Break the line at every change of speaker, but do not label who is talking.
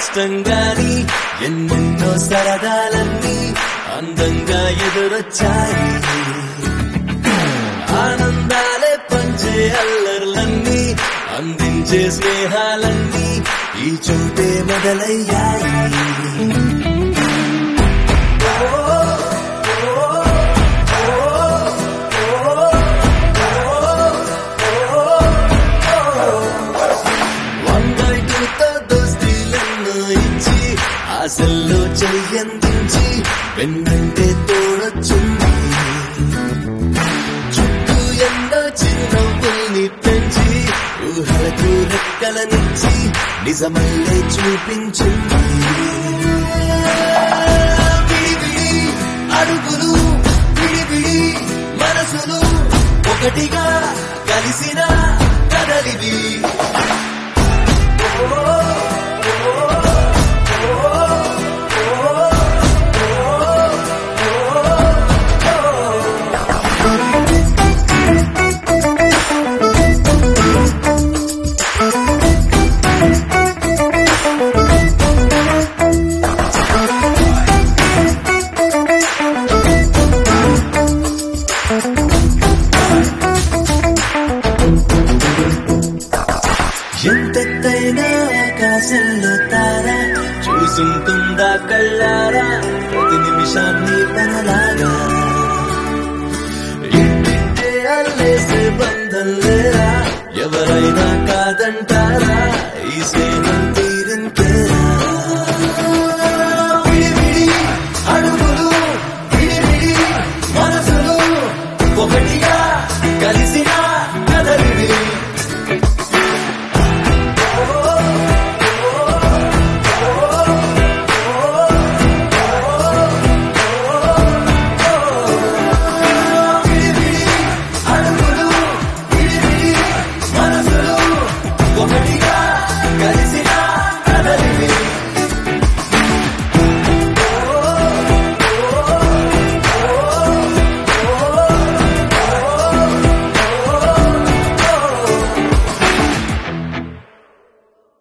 కష్టంగాని ఎన్నెన్నో సరదాలన్నీ అందంగా ఎదురొచ్చాయి ఆనందాలే పంచే అల్లర్లన్నీ అందించే స్నేహాలన్నీ ఈ చోటే మొదలయ్యాయి వంగైటుతో దోస్తీలను ఇచ్చి ఆశల్లో చెయ్యందించి వెన్నంటే తోడొచ్చుంది చుట్టూ ఎన్నో చిరునవ్వుల్ని పెంచి ఊహలకు రెక్కలనిచ్చి నిజమల్లే చూపించింది విడివిడి అడుగులు విడివిడి మనసులు ఒకటిగా కలిసిన కదలివి ఎంతెత్తైనా ఆకాశంలో తార చూసుంటుందా కళ్ళారా ప్రతి నిమిషాన్ని మనలాగా ఇంటింటే అల్లేసే బంధం లేరా ఎవరైనా కాదంటారా ఈ స్నేహంతో